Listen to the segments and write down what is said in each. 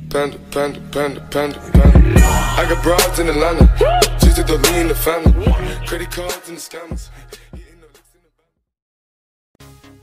Panda, panda, panda, panda, panda. I got broads in Atlanta. Just to lean in the family. Credit cards and the scammers. Hitting the licks in the back.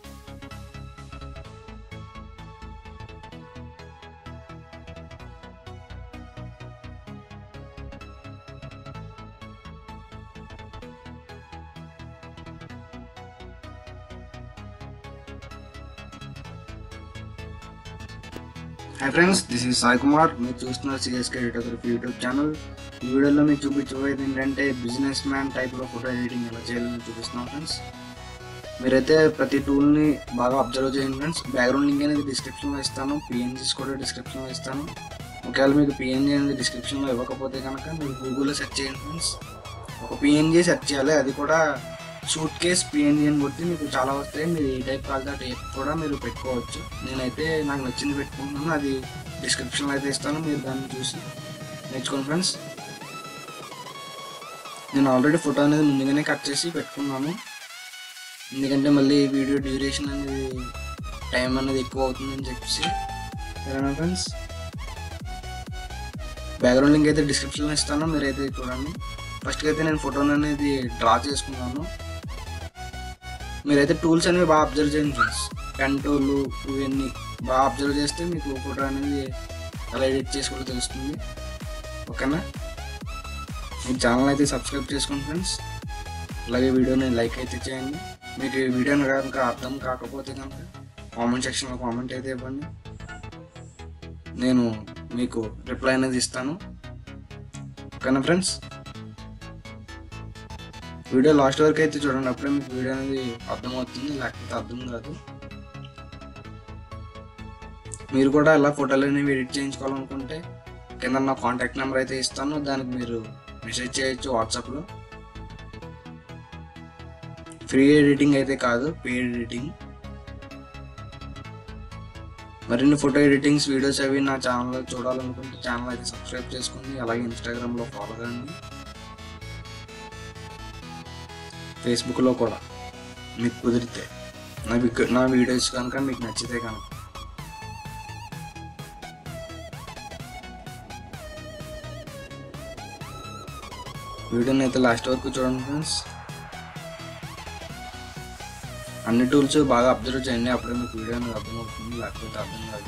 Hi friends this is Sai Kumar మీరు చూస్తున్నారు CSK ఎడిటోగ్రఫీ YouTube channel ఈ వీడియోలో మీకు చూపించబోయేది ఏంటంటే business man టైప్లో photo editing ఎలా చేయాలని చూపిస్తున్నాం ఫ్రెండ్స్ మీరైతే ప్రతి టూల్ని బాగా అబ్జర్వ్ చేయండి ఫ్రెండ్స్ బ్యాక్గ్రౌండ్ లింక్ అనేది డిస్క్రిప్షన్లో ఇస్తాను పిఎన్జీస్ కూడా డిస్క్రిప్షన్లో ఇస్తాను ఒకవేళ మీకు పిఎన్జీ అనేది డిస్క్రిప్షన్లో ఇవ్వకపోతే కనుక మీరు గూగుల్లో సెర్చ్ చేయండి ఫ్రెండ్స్ ఒక పిఎన్జీ సెర్చ్ చేయాలి అది కూడా షూట్ కేస్ పిఎన్జీ అని కొట్టి మీకు చాలా వస్తాయి మీరు ఏ టైప్ కావాలి ఆ టైప్ కూడా మీరు పెట్టుకోవచ్చు నేనైతే నాకు నచ్చింది పెట్టుకుంటున్నాను అది డిస్క్రిప్షన్లో అయితే ఇస్తాను మీరు దాన్ని చూసి నేర్చుకోండి ఫ్రెండ్స్ నేను ఆల్రెడీ ఫోటో అనేది ముందుగానే కట్ చేసి పెట్టుకున్నాను ఎందుకంటే మళ్ళీ వీడియో డ్యూరేషన్ అనేది టైం అనేది ఎక్కువ అవుతుందని చెప్పేసి సరేనా ఫ్రెండ్స్ బ్యాక్గ్రౌండ్ లింక్ అయితే డిస్క్రిప్షన్లో ఇస్తాను మీరైతే చూడండి ఫస్ట్గా అయితే నేను ఫోటోని అనేది డ్రా చేసుకున్నాను మీరైతే టూల్స్ అనేవి బాగా అబ్జర్వ్ చేయండి ఫ్రెండ్స్ పెన్ టూల్ ఇవన్నీ బాగా అబ్జర్వ్ చేస్తే మీకు ఫోటో అనేది ఎలా ఎడిట్ చేసుకోవాలో తెలుస్తుంది ఓకేనా మీ ఛానల్ అయితే సబ్స్క్రైబ్ చేసుకోండి ఫ్రెండ్స్ అలాగే వీడియోని లైక్ అయితే చేయండి మీకు ఈ వీడియో కనుక అర్థం కాకపోతే కనుక కామెంట్ సెక్షన్లో కామెంట్ అయితే ఇవ్వండి నేను మీకు రిప్లై అనేది ఇస్తాను ఓకేనా ఫ్రెండ్స్ వీడియో లాస్ట్ వరకు అయితే చూడండి అప్పుడే మీకు వీడియో అనేది అర్థమవుతుంది లేకపోతే అర్థం కాదు మీరు కూడా ఇలా ఫోటోలు అనేవి ఎడిట్ చేయించుకోవాలనుకుంటే కింద నా కాంటాక్ట్ నెంబర్ అయితే ఇస్తాను దానికి మీరు మెసేజ్ చేయొచ్చు వాట్సాప్లో ఫ్రీ ఎడిటింగ్ అయితే కాదు పెయిడ్ ఎడిటింగ్ మరిన్ని ఫోటో ఎడిటింగ్స్ వీడియోస్ అవి నా ఛానల్లో చూడాలనుకుంటే ఛానల్ అయితే సబ్స్క్రైబ్ చేసుకోండి అలాగే ఇన్స్టాగ్రామ్లో ఫాలో కండి ఫేస్బుక్లో కూడా మీకు కుదిరితే నా విక్- నా వీడియోస్ కనుక మీకు నచ్చితే కనుక వీడియోని అయితే లాస్ట్ వరకు చూడండి ఫ్రెండ్స్ అన్ని టూల్స్ బాగా అబ్జర్వ్ చేయండి అప్పుడే మీకు వీడియో అనేది అర్థమవుతుంది లేకపోతే అర్థం కాదు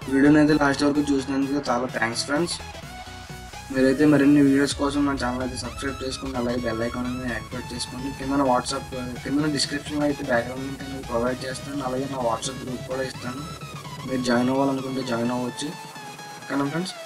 వీడియోని అయితే లాస్ట్ వరకు చూసినందుకు చాలా థ్యాంక్స్ ఫ్రెండ్స్ మీరైతే మరిన్ని వీడియోస్ కోసం నా ఛానల్ అయితే సబ్స్క్రైబ్ చేసుకోండి అలాగే బెల్ ఐకాన్ అనేది యాక్టివేట్ చేసుకోండి కింద వాట్సాప్ కింద డిస్క్రిప్షన్లో అయితే బ్యాక్గ్రౌండ్ లింక్ అనేది ప్రొవైడ్ చేస్తాను అలాగే నా వాట్సాప్ గ్రూప్ కూడా ఇస్తాను మీరు జాయిన్ అవ్వాలనుకుంటే జాయిన్ అవ్వచ్చు కానీ ఫ్రెండ్స్